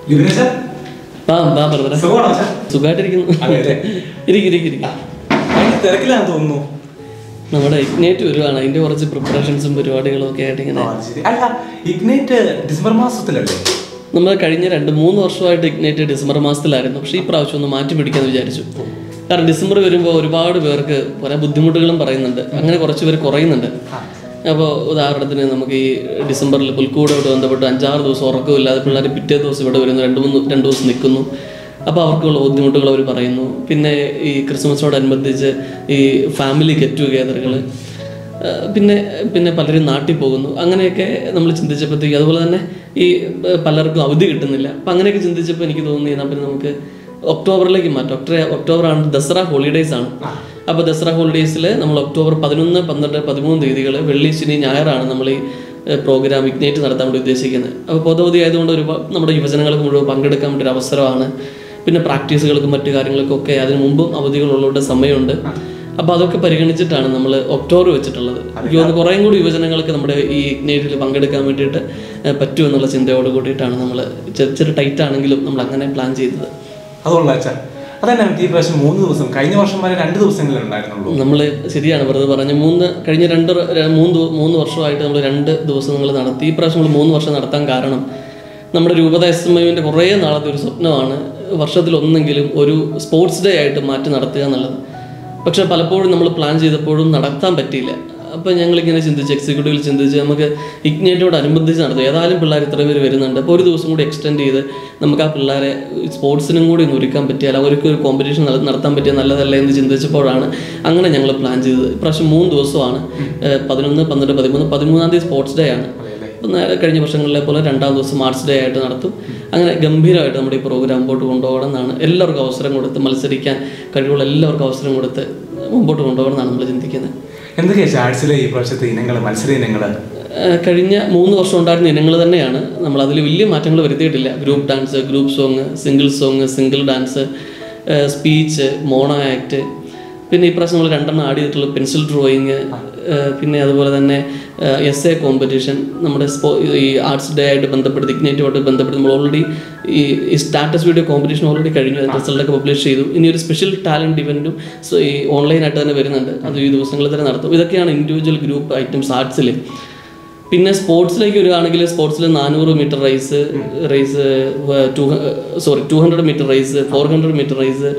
ലിബിനേശ വാ വാ ബ്രദറെ സുഖമാണോ അച്ഛാ സുഖമായിട്ടിരിക്കുന്നു അതെ, അതെ. ഇരിക്കും ഇരിക്കും ഇരിക്കും ഭയങ്കര തിരക്കിലാന്ന് തോന്നുന്നു നമ്മുടെ ഇഗ്നേറ്റ് വരുവാണ് അതിന്റെ കുറച്ച് പ്രിപ്പറേഷൻസും പരിപാടികളും ഒക്കെ ആയിട്ട് ഇങ്ങനെ ആ, ശരി. അല്ല ഇഗ്നൈറ്റ് ഡിസംബർ മാസത്തിലല്ലേ നമ്മൾ കഴിഞ്ഞ രണ്ട് മൂന്ന് വർഷമായിട്ട് ഇഗ്നേറ്റ് ഡിസംബർ മാസത്തിലായിരുന്നു പക്ഷേ ഈ പ്രാവശ്യം ഒന്ന് മാറ്റി പിടിക്കാന്ന് വിചാരിച്ചു കാരണം ഡിസംബർ വരുമ്പോൾ ഒരുപാട് പേർക്ക് പല ബുദ്ധിമുട്ടുകളും പറയുന്നുണ്ട് അങ്ങനെ കുറച്ച് പേര് കുറയുന്നുണ്ട് അപ്പോൾ ഉദാഹരണത്തിന് നമുക്ക് ഈ ഡിസംബറിൽ പുൽക്കൂടോട് ബന്ധപ്പെട്ട് അഞ്ചാറ് ദിവസം ഉറക്കമില്ലാതെ പിള്ളേർ പിറ്റേ ദിവസം ഇവിടെ വരുന്നു രണ്ട് മൂന്ന് രണ്ട് ദിവസം നിൽക്കുന്നു അപ്പോൾ അവർക്കുള്ള ബുദ്ധിമുട്ടുകൾ അവർ പറയുന്നു പിന്നെ ഈ ക്രിസ്മസിനോടനുബന്ധിച്ച് ഈ ഫാമിലി ഗെറ്റ് ടുഗെദറുകൾ പിന്നെ പിന്നെ പലരും നാട്ടിൽ പോകുന്നു അങ്ങനെയൊക്കെ നമ്മൾ ചിന്തിച്ചപ്പോഴത്തേക്ക് അതുപോലെ തന്നെ ഈ ഏഹ്, പലർക്കും അവധി കിട്ടുന്നില്ല അപ്പം അങ്ങനെയൊക്കെ ചിന്തിച്ചപ്പോൾ എനിക്ക് തോന്നി എന്നാൽ പിന്നെ നമുക്ക് ഒക്ടോബറിലേക്ക് മാറ്റാം ഒക്ടോബർ ഒക്ടോബർ ആണ് ദസറ ഹോളിഡേയ്സ് ആണ് അപ്പോൾ ദസറ ഹോളിഡേയ്സിൽ നമ്മൾ ഒക്ടോബർ പതിനൊന്ന് പന്ത്രണ്ട് പതിമൂന്ന് തീയതികൾ വെള്ളി ശനി ഞായറാണ് നമ്മൾ ഈ പ്രോഗ്രാം ഇഗ്നേറ്റ് നടത്താൻ വേണ്ടി ഉദ്ദേശിക്കുന്നത് അപ്പോൾ പൊതുവധി ആയതുകൊണ്ട് ഒരുപാട് നമ്മുടെ യുവജനങ്ങൾക്ക് മുഴുവൻ പങ്കെടുക്കാൻ വേണ്ടി ഒരു അവസരമാണ് പിന്നെ പ്രാക്ടീസുകൾക്കും മറ്റു കാര്യങ്ങൾക്കും ഒക്കെ അതിന് മുമ്പും അവധികളുള്ളതുകൊണ്ട് സമയമുണ്ട് അപ്പോൾ അതൊക്കെ പരിഗണിച്ചിട്ടാണ് നമ്മൾ ഒക്ടോബർ വെച്ചിട്ടുള്ളത് എനിക്ക് തോന്നുന്നു കുറേയും കൂടി യുവജനങ്ങൾക്ക് നമ്മുടെ ഈ ഇഗ്നേറ്റിൽ പങ്കെടുക്കാൻ വേണ്ടിയിട്ട് ഏഹ്, പറ്റുമെന്നുള്ള ചിന്തയോട് കൂടിയിട്ടാണ് നമ്മൾ ചെറിയ ടൈറ്റ് ആണെങ്കിലും നമ്മൾ അങ്ങനെ പ്ലാൻ ചെയ്തത് അതുകൊള്ള അച്ഛാ അതന്നെ ഈ പ്രാവശ്യം മൂന്ന് ദിവസം കഴിഞ്ഞ വർഷം വരെ രണ്ട് ദിവസങ്ങളേ ഉണ്ടായിരുന്നുള്ളൂ നമ്മൾ ശരിയാണ് വെറുതെ പറഞ്ഞ മൂന്ന് കഴിഞ്ഞ രണ്ട് ര- ര- മൂന്ന് ദിവ- മൂന്ന് വർഷമായിട്ട് നമ്മൾ രണ്ട് ദിവസങ്ങൾ നടത്തി ഈ പ്രാവശ്യം നമ്മൾ മൂന്ന് വർഷം നടത്താൻ കാരണം നമ്മുടെ രൂപത എസ് എം ഐവിൻ്റെ കുറേ നാളത്തെ ഒരു സ്വപ്നമാണ് വർഷത്തിൽ ഒന്നെങ്കിലും ഒരു സ്പോർട്സ് ഡേ ആയിട്ട് മാറ്റി നടത്തുക എന്നുള്ളത് പക്ഷെ പലപ്പോഴും നമ്മൾ പ്ലാൻ ചെയ്തപ്പോഴും നടത്താൻ പറ്റിയില്ല അപ്പോൾ ഞങ്ങളിങ്ങനെ ചിന്തിച്ച് എക്സിക്യൂട്ടീവിൽ ചിന്തിച്ച് നമുക്ക് ഇഗ്നേറ്റോട് അനുബന്ധിച്ച് നടത്തും ഏതായാലും പിള്ളേർ ഇത്ര പേര് വരുന്നുണ്ട് അപ്പോൾ ഒരു ദിവസം കൂടി എക്സ്റ്റെൻഡ് ചെയ്ത് നമുക്ക് ആ പിള്ളേരെ സ്പോർട്സിനും കൂടി ഒന്ന് ഒരുക്കാൻ പറ്റിയാൽ അവർക്ക് ഒരു കോമ്പറ്റീഷൻ നടത്താൻ പറ്റിയ നല്ലതല്ലേ എന്ന് ചിന്തിച്ചപ്പോഴാണ് അങ്ങനെ ഞങ്ങൾ പ്ലാൻ ചെയ്തത് ഇപ്രാവശ്യം മൂന്ന് ദിവസമാണ് ഏഹ് പതിനൊന്ന് പന്ത്രണ്ട് പതിമൂന്ന് പതിമൂന്നാം തീയതി സ്പോർട്സ് ഡേ ആണ് അപ്പോൾ നേരെ കഴിഞ്ഞ വർഷങ്ങളിലെ പോലെ രണ്ടാം ദിവസം ആർട്സ് ഡേ ആയിട്ട് നടത്തും അങ്ങനെ ഗംഭീരമായിട്ട് നമ്മുടെ ഈ പ്രോഗ്രാം മുമ്പോട്ട് കൊണ്ടുപോകണം എന്നാണ് എല്ലാവർക്കും അവസരം കൊടുത്ത് മത്സരിക്കാൻ കഴിവുള്ള എല്ലാവർക്കും അവസരം കൊടുത്ത് മുമ്പോട്ട് കൊണ്ടുപോകണം എന്നാണ് നമ്മൾ ചിന്തിക്കുന്നത് എന്തൊക്കെയാ ചാഴ്സിലെ ഈ പ്രാവശ്യത്തെ ഇനങ്ങൾ മത്സര ഇനങ്ങൾ ഏഹ് കഴിഞ്ഞ മൂന്ന് വർഷം ഉണ്ടായിരുന്ന ഇനങ്ങൾ തന്നെയാണ് നമ്മൾ അതിൽ വലിയ മാറ്റങ്ങൾ വരുത്തിയിട്ടില്ല group dance group song single song single dance speech mono act പിന്നെ ഇപ്രാവശ്യം നമ്മൾ രണ്ടെണ്ണം ആഡ് ചെയ്തിട്ടുള്ള പെൻസിൽ ഡ്രോയിങ് പിന്നെ അതുപോലെ തന്നെ എസ് എ കോമ്പറ്റീഷൻ നമ്മുടെ സ്പോ ഈ ആർട്സ് ഡേ ആയിട്ട് ബന്ധപ്പെട്ട് ഇഗ്നേറ്റുമായിട്ട് ബന്ധപ്പെട്ട് നമ്മൾ ഓൾറെഡി ഈ ഈ സ്റ്റാറ്റസ് വീഡിയോ കോമ്പറ്റീഷൻ ഓൾറെഡി കഴിഞ്ഞു അതിൻ്റെ റിസൾട്ടൊക്കെ പബ്ലിഷ് ചെയ്തു ഇനി ഒരു സ്പെഷ്യൽ ടാലൻറ്റ് ഇവൻറ്റും ഈ ഓൺലൈനായിട്ട് തന്നെ വരുന്നുണ്ട് അത് ഈ ദിവസങ്ങളിൽ തന്നെ നടത്തും ഇതൊക്കെയാണ് ഇൻഡിവിജ്വൽ ഗ്രൂപ്പ് ഐറ്റംസ് ആർട്സിൽ പിന്നെ സ്പോർട്സിലേക്ക് വരികയാണെങ്കിൽ സ്പോർട്സിൽ നാനൂറ് metre race race two sorry two hundred metre race four hundred metre race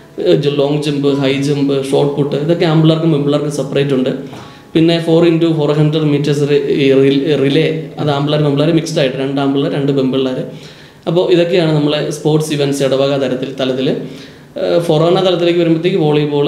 long jump high jump shot put ഇതൊക്കെ ആമ്പിളർക്കും പെമ്പിളർക്കും സെപ്പറേറ്റ് ഉണ്ട് പിന്നെ four into four hundred metres relay അത് ആമ്പിളർ പെമ്പിളർ മിക്സ്ഡ് ആയിട്ട് രണ്ട് ആമ്പിളർ രണ്ട് പെമ്പിള്ളേർ അപ്പോൾ ഇതൊക്കെയാണ് നമ്മളെ സ്പോർട്സ് ഇവൻറ്റ്സ് ഇടവക തരത്തിൽ തലത്തിൽ ഫൊറോന തലത്തിലേക്ക് വരുമ്പോഴത്തേക്ക് വോളിബോൾ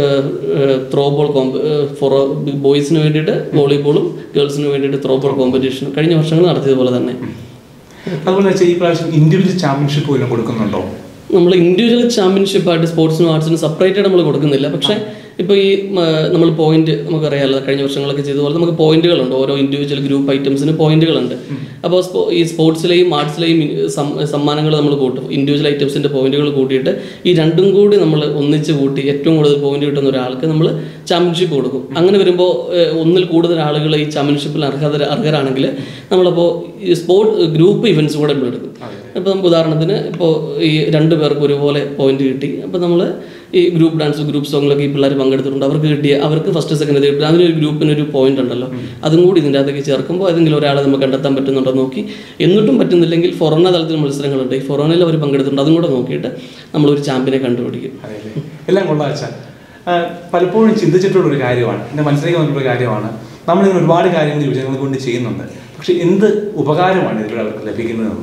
ത്രോ ബോൾ കോമ്പ ഫൊറോ ബോയ്സിന് വേണ്ടിയിട്ട് വോളിബോളും ഗേൾസിന് വേണ്ടിയിട്ട് ത്രോ ബോൾ കോമ്പറ്റീഷനും കഴിഞ്ഞ വർഷങ്ങൾ നടത്തിയതുപോലെ തന്നെ അതുപോലെ വെച്ചാൽ ഈ പ്രാവശ്യം ഇൻഡിവിജ്വൽ ചാമ്പ്യൻഷിപ്പ് വല്ലതും കൊടുക്കുന്നുണ്ടോ നമ്മൾ ഇൻഡിവിജ്വൽ ചാമ്പ്യൻഷിപ്പായിട്ട് സ്പോർട്സിനും ആർട്സിനും സെപ്പറേറ്റ് നമ്മൾ കൊടുക്കുന്നില്ല പക്ഷേ ഇപ്പോൾ ഈ മ, നമ്മൾ പോയിന്റ് നമുക്കറിയാമല്ലോ കഴിഞ്ഞ വർഷങ്ങളൊക്കെ ചെയ്തതുപോലെ നമുക്ക് പോയിന്റുകളുണ്ട് ഓരോ ഇൻഡിവിജ്വൽ ഗ്രൂപ്പ് ഐറ്റംസിന് പോയിന്റുകളുണ്ട് അപ്പോൾ സ്പോ ഈ സ്പോർട്സിലെയും ആർട്സിലെയും സമ്മാനങ്ങൾ നമ്മൾ കൂട്ടും ഇൻഡിവിജ്വൽ ഐറ്റംസിൻ്റെ പോയിന്റുകൾ കൂട്ടിയിട്ട് ഈ രണ്ടും കൂടി നമ്മൾ ഒന്നിച്ച് കൂട്ടി ഏറ്റവും കൂടുതൽ പോയിന്റ് കിട്ടുന്ന ഒരാൾക്ക് നമ്മൾ ചാമ്പ്യൻഷിപ്പ് കൊടുക്കും അങ്ങനെ വരുമ്പോൾ ഏഹ്, ഒന്നിൽ കൂടുതൽ ആളുകൾ ഈ ചാമ്പ്യൻഷിപ്പിൽ അർഹത അർഹരാണെങ്കിൽ നമ്മളപ്പോൾ ഈ സ്പോർട് ഗ്രൂപ്പ് ഇവൻറ്റ്സ് കൂടെ നമ്മൾ എടുക്കും ഇപ്പോൾ നമുക്ക് ഉദാഹരണത്തിന് ഇപ്പോൾ ഈ രണ്ട് പേർക്ക് ഒരുപോലെ പോയിന്റ് കിട്ടി അപ്പോൾ നമ്മൾ ഈ ഗ്രൂപ്പ് ഡാൻസ് ഗ്രൂപ്പ് സോങ്ങിലൊക്കെ ഈ പിള്ളേർ പങ്കെടുത്തിട്ടുണ്ട് അവർക്ക് കിട്ടിയ അവർക്ക് ഫസ്റ്റ് സെക്കൻഡ് കിട്ടി അതിനൊരു ഗ്രൂപ്പിന് ഒരു പോയിന്റ് ഉണ്ടല്ലോ അതും കൂടി ഇതിൻ്റെ അകത്തേക്ക് ചേർക്കുമ്പോൾ ഏതെങ്കിലും ഒരാളെ നമുക്ക് കണ്ടെത്താൻ പറ്റുന്നുണ്ടോ നോക്കി എന്നിട്ടും പറ്റുന്നില്ലെങ്കിൽ ഫൊറോന തലത്തിൽ മത്സരങ്ങളുണ്ട് ഈ ഫൊറോനയിൽ അവർ പങ്കെടുത്തിട്ടുണ്ട് അതും കൂടെ നോക്കിയിട്ട് നമ്മളൊരു ചാമ്പ്യനെ കണ്ടുപിടിക്കും അതെ അല്ലേ എല്ലാം കൊള്ളാം അച്ഛാ ആ, പലപ്പോഴും ചിന്തിച്ചിട്ടുള്ള ഒരു കാര്യമാണ് എന്നെ മനസ്സിലേക്ക് വന്നിട്ടുള്ള ഒരു കാര്യമാണ് നമ്മളിങ്ങനെ ഒരുപാട് കാര്യങ്ങൾ യുവജനങ്ങൾക്ക് കൊണ്ട് ചെയ്യുന്നുണ്ട് പക്ഷെ എന്ത് ഉപകാരമാണ് ഇതിലൂടെ അവർക്ക് ലഭിക്കുന്നതെന്ന്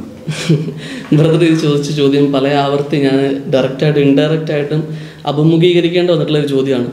ബ്രദർ ഇത് ചോദിച്ച ചോദ്യം പല ആവർത്തി ഞാൻ ഡയറക്റ്റായിട്ടും ഇൻഡയറക്റ്റ് ആയിട്ടും അഭിമുഖീകരിക്കേണ്ടി വന്നിട്ടുള്ള ഒരു ചോദ്യമാണ്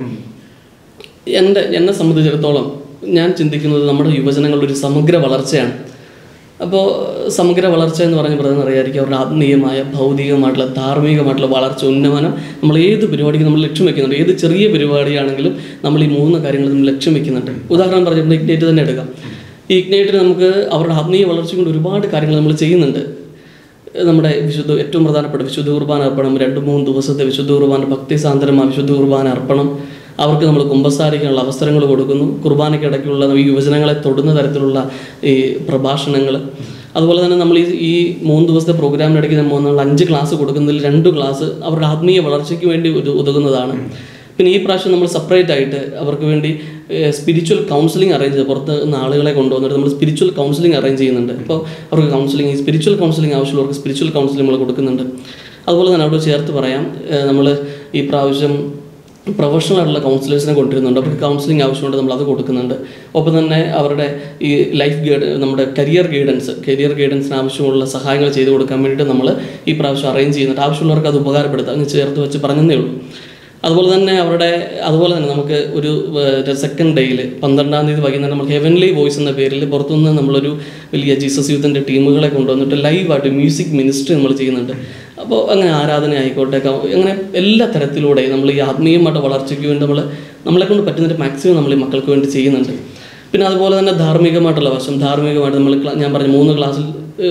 എൻ്റെ എന്നെ സംബന്ധിച്ചിടത്തോളം ഞാൻ ചിന്തിക്കുന്നത് നമ്മുടെ യുവജനങ്ങളുടെ ഒരു സമഗ്ര വളർച്ചയാണ് അപ്പോൾ സമഗ്ര വളർച്ച എന്ന് പറഞ്ഞ ബ്രദർ അറിയായിരിക്കും അവരുടെ ആത്മീയമായ ഭൗതികമായിട്ടുള്ള ധാർമ്മികമായിട്ടുള്ള വളർച്ച ഉന്നമനം നമ്മൾ ഏത് പരിപാടിക്ക് നമ്മൾ ലക്ഷ്യം വെക്കുന്നുണ്ട് ഏത് ചെറിയ പരിപാടിയാണെങ്കിലും നമ്മൾ ഈ മൂന്ന് കാര്യങ്ങൾ നമ്മൾ ലക്ഷ്യം വെക്കുന്നുണ്ട് ഉദാഹരണം പറഞ്ഞിട്ടുണ്ട് ഇഗ്നേറ്റ് തന്നെ എടുക്കാം ഈ ഇഗ്നേറ്റിന് നമുക്ക് അവരുടെ ആത്മീയ വളർച്ച കൊണ്ട് ഒരുപാട് കാര്യങ്ങൾ നമ്മൾ ചെയ്യുന്നുണ്ട് നമ്മുടെ വിശുദ്ധ ഏറ്റവും പ്രധാനപ്പെട്ട വിശുദ്ധ കുർബാന അർപ്പണം രണ്ട് മൂന്ന് ദിവസത്തെ വിശുദ്ധ കുർബാന ഭക്തി സാന്ദ്രമായ വിശുദ്ധ കുർബാന അർപ്പണം അവർക്ക് നമ്മൾ കുമ്പസാരിക്കാനുള്ള അവസരങ്ങൾ കൊടുക്കുന്നു കുർബാനയ്ക്കിടയ്ക്കുള്ള ഈ യുവജനങ്ങളെ തൊടുന്ന തരത്തിലുള്ള ഈ പ്രഭാഷണങ്ങൾ അതുപോലെ തന്നെ നമ്മൾ ഈ ഈ മൂന്ന് ദിവസത്തെ പ്രോഗ്രാമിനിടയ്ക്ക് നമ്മൾ നമ്മൾ അഞ്ച് ക്ലാസ് കൊടുക്കുന്നതിൽ രണ്ട് ക്ലാസ് അവരുടെ ആത്മീയ വളർച്ചയ്ക്ക് വേണ്ടി ഒരു ഉതകുന്നതാണ് പിന്നെ ഈ പ്രാവശ്യം നമ്മൾ സെപ്പറേറ്റ് ആയിട്ട് അവർക്ക് വേണ്ടി സ്പിരിച്വൽ കൗൺസിലിംഗ് അറേഞ്ച് ചെയ്ത് പുറത്ത് നിന്ന് ആളുകളെ കൊണ്ടുവന്നിട്ട് നമ്മൾ സ്പിരിച്വൽ കൗൺസിലിംഗ് അറേഞ്ച് ചെയ്യുന്നുണ്ട് അപ്പോൾ അവർക്ക് കൗൺസിലിംഗ് ഈ സ്പിരിച്വൽ കൗൺസിലിംഗ് ആവശ്യമുള്ളവർക്ക് സ്പിരിച്വൽ കൗൺസിലിംഗ് നമ്മൾ കൊടുക്കുന്നുണ്ട് അതുപോലെ തന്നെ അവിടെ ചേർത്ത് പറയാം നമ്മൾ ഈ പ്രാവശ്യം പ്രൊഫഷണൽ ആയിട്ടുള്ള കൗൺസിലേഴ്സിനെ കൊണ്ടുവരുന്നുണ്ട് അവർക്ക് കൗൺസിലിംഗ് ആവശ്യമുണ്ട് നമ്മൾ അത് കൊടുക്കുന്നുണ്ട് ഒപ്പം തന്നെ അവരുടെ ഈ ലൈഫ് ഗൈഡ് നമ്മുടെ കരിയർ ഗൈഡൻസ് കരിയർ ഗൈഡൻസിന് ആവശ്യമുള്ള സഹായങ്ങൾ ചെയ്തു കൊടുക്കാൻ വേണ്ടിയിട്ട് നമ്മൾ ഈ പ്രാവശ്യം അറേഞ്ച് ചെയ്യുന്നുണ്ട് ആവശ്യമുള്ളവർക്ക് അത് ഉപകാരപ്പെടുത്താം അങ്ങ് ചേർത്ത് വെച്ച് പറഞ്ഞതേ ഉള്ളൂ അതുപോലെ തന്നെ അവരുടെ അതുപോലെ തന്നെ നമുക്ക് ഒരു സെക്കൻഡ് ഡേയിൽ പന്ത്രണ്ടാം തീയതി വൈകുന്നേരം നമ്മൾ ഹെവൻലി വോയിസ് എന്ന പേരിൽ പുറത്തുനിന്ന് നമ്മളൊരു വലിയ ജീസസ് യൂത്തിൻ്റെ ടീമുകളെ കൊണ്ടുവന്നിട്ട് ലൈവായിട്ട് മ്യൂസിക് മിനിസ്ട്രി നമ്മൾ ചെയ്യുന്നുണ്ട് അപ്പോൾ അങ്ങനെ ആരാധന ആയിക്കോട്ടെ ക- അങ്ങനെ എല്ലാ തരത്തിലൂടെയും നമ്മൾ ഈ ആത്മീയമായിട്ട് വളർച്ചയ്ക്ക് വേണ്ടി നമ്മൾ നമ്മളെ കൊണ്ട് പറ്റുന്നൊരു മാക്സിമം നമ്മൾ ഈ മക്കൾക്ക് വേണ്ടി ചെയ്യുന്നുണ്ട് പിന്നെ അതുപോലെ തന്നെ ധാർമ്മികമായിട്ടുള്ള വശം ധാർമ്മികമായിട്ട് നമ്മൾ ക്ലാ- ഞാൻ പറഞ്ഞ മൂന്ന് ക്ലാസ്സിൽ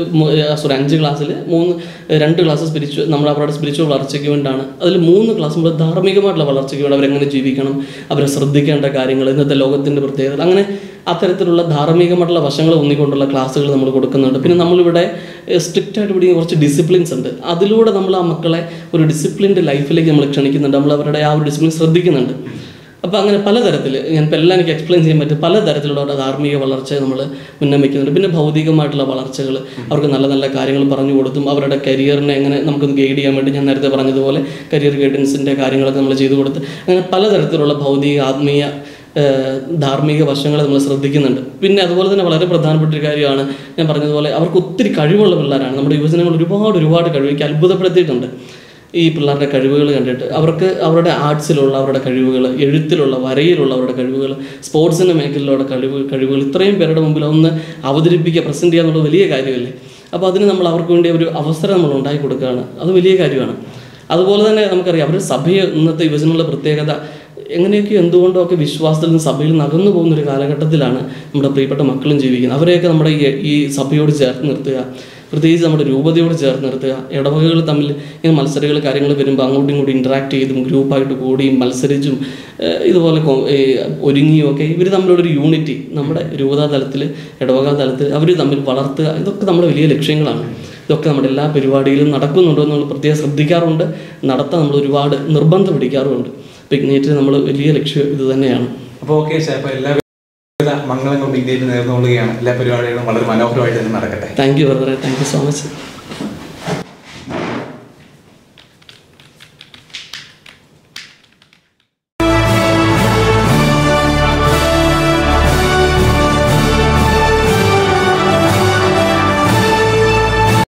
സോറി അഞ്ച് ക്ലാസ്സിൽ മൂന്ന് ഏഹ് രണ്ട് ക്ലാസ് സ്പിരിച്വൽ നമ്മൾ അവരുടെ സ്പിരിച്വൽ വളർച്ചയ്ക്ക് വേണ്ടിയാണ് അതിൽ മൂന്ന് ക്ലാസ് നമ്മൾ ധാർമ്മികമായിട്ടുള്ള വളർച്ചയ്ക്ക് വേണ്ടി അവരെങ്ങനെ ജീവിക്കണം അവരെ ശ്രദ്ധിക്കേണ്ട കാര്യങ്ങൾ ഇന്നത്തെ ലോകത്തിൻ്റെ പ്രത്യേകത അങ്ങനെ അത്തരത്തിലുള്ള ധാർമ്മികമായിട്ടുള്ള വശങ്ങൾ ഊന്നിക്കൊണ്ടുള്ള ക്ലാസ്സുകൾ നമ്മൾ കൊടുക്കുന്നുണ്ട് പിന്നെ നമ്മളിവിടെ സ്ട്രിക്റ്റ് ആയിട്ട് പിടിക്കുന്ന കുറച്ച് ഡിസിപ്ലിൻസ് ഉണ്ട് അതിലൂടെ നമ്മൾ ആ മക്കളെ ഒരു ഡിസിപ്ലിൻഡ് ലൈഫിലേക്ക് നമ്മൾ ക്ഷണിക്കുന്നുണ്ട് നമ്മൾ അവരുടെ ആ ഒരു ഡിസിപ്ലിൻ ശ്രദ്ധിക്കുന്നുണ്ട് അപ്പോൾ അങ്ങനെ പലതരത്തിൽ ഞാൻ ഇപ്പോൾ എല്ലാം എനിക്ക് എക്സ്പ്ലെയിൻ ചെയ്യാൻ പറ്റും പലതരത്തിലുള്ള അവരുടെ ധാർമ്മിക വളർച്ചയെ നമ്മൾ മുന്നേ വയ്ക്കുന്നുണ്ട് പിന്നെ ഭൗതികമായിട്ടുള്ള വളർച്ചകൾ അവർക്ക് നല്ല നല്ല കാര്യങ്ങൾ പറഞ്ഞു കൊടുത്തും അവരുടെ കരിയറിനെ എങ്ങനെ നമുക്കൊന്ന് ഗൈഡ് ചെയ്യാൻ വേണ്ടി ഞാൻ നേരത്തെ പറഞ്ഞതുപോലെ കരിയർ ഗൈഡൻസിൻ്റെ കാര്യങ്ങളൊക്കെ നമ്മൾ ചെയ്തു കൊടുത്ത് അങ്ങനെ പലതരത്തിലുള്ള ഭൗതിക ആത്മീയ ഏഹ് ധാർമ്മിക വശങ്ങൾ നമ്മൾ ശ്രദ്ധിക്കുന്നുണ്ട് പിന്നെ അതുപോലെ തന്നെ വളരെ പ്രധാനപ്പെട്ട ഒരു കാര്യമാണ് ഞാൻ പറഞ്ഞതുപോലെ അവർക്ക് ഒത്തിരി കഴിവുള്ള പിള്ളേരാണ് നമ്മുടെ യുവജനങ്ങൾ ഒരുപാട് ഒരുപാട് കഴിവ് എനിക്ക് അത്ഭുതപ്പെടുത്തിയിട്ടുണ്ട് ഈ പിള്ളേരുടെ കഴിവുകൾ കണ്ടിട്ട് അവർക്ക് അവരുടെ ആർട്സിലുള്ള അവരുടെ കഴിവുകൾ എഴുത്തിലുള്ള വരയിലുള്ള അവരുടെ കഴിവുകൾ സ്പോർട്സിൻ്റെ മേഖലയിലുള്ള കഴിവ് കഴിവുകൾ ഇത്രയും പേരുടെ മുമ്പിൽ ഒന്ന് അവതരിപ്പിക്കുക പ്രസൻറ്റ് ചെയ്യുക എന്നുള്ളത് വലിയ കാര്യമല്ലേ അപ്പോൾ അതിന് നമ്മൾ അവർക്ക് വേണ്ടി ഒരു അവസരം നമ്മൾ ഉണ്ടാക്കി കൊടുക്കുകയാണ് അത് വലിയ കാര്യമാണ് അതുപോലെ തന്നെ നമുക്കറിയാം അവർ സഭയെ ഇന്നത്തെ യുവജനങ്ങളുടെ പ്രത്യേകത എങ്ങനെയൊക്കെ എന്തുകൊണ്ടോ ഒക്കെ വിശ്വാസത്തിൽ നിന്ന് സഭയിൽ നിന്ന് അകന്നു പോകുന്ന ഒരു കാലഘട്ടത്തിലാണ് നമ്മുടെ പ്രിയപ്പെട്ട മക്കളും ജീവിക്കുന്നത് അവരെയൊക്കെ നമ്മുടെ ഈ ഈ സഭയോട് ചേർത്ത് നിർത്തുക പ്രത്യേകിച്ച് നമ്മുടെ രൂപതയോട് ചേർത്ത് നിർത്തുക ഇടവകകൾ തമ്മിൽ ഇങ്ങനെ മത്സരങ്ങൾ കാര്യങ്ങൾ വരുമ്പോൾ അങ്ങോട്ടും ഇങ്ങോട്ടും ഇൻറ്ററാക്ട് ചെയ്തും ഗ്രൂപ്പായിട്ട് കൂടിയും മത്സരിച്ചും ഏഹ് ഇതുപോലെ കൊ- ഏഹ് ഒരുങ്ങിയും ഒക്കെ ഇവർ തമ്മിലുള്ളൊരു യൂണിറ്റി നമ്മുടെ രൂപതാ തലത്തിൽ ഇടവക തലത്തിൽ അവർ തമ്മിൽ വളർത്തുക ഇതൊക്കെ നമ്മുടെ വലിയ ലക്ഷ്യങ്ങളാണ് ഇതൊക്കെ നമ്മുടെ എല്ലാ പരിപാടിയിലും നടക്കുന്നുണ്ടോ എന്നുള്ള പ്രത്യേകം ശ്രദ്ധിക്കാറുണ്ട് നടത്താൻ നമ്മൾ ഒരുപാട് നിർബന്ധം പിടിക്കാറുമുണ്ട് പിഗ്നേറ്റിൽ നമ്മൾ വലിയ ലക്ഷ്യം ഇത് തന്നെയാണ് അപ്പോൾ ഓക്കെ സാർ അപ്പോൾ എല്ലാവിധ മംഗളങ്ങളും ഇന്ത്യയിൽ നേർന്നുകൊള്ളുകയാണ് എല്ലാ പരിപാടികളും വളരെ മനോഹരമായിട്ട് തന്നെ നടക്കട്ടെ താങ്ക് യു വെറുതെ താങ്ക് യു സോ മച്ച്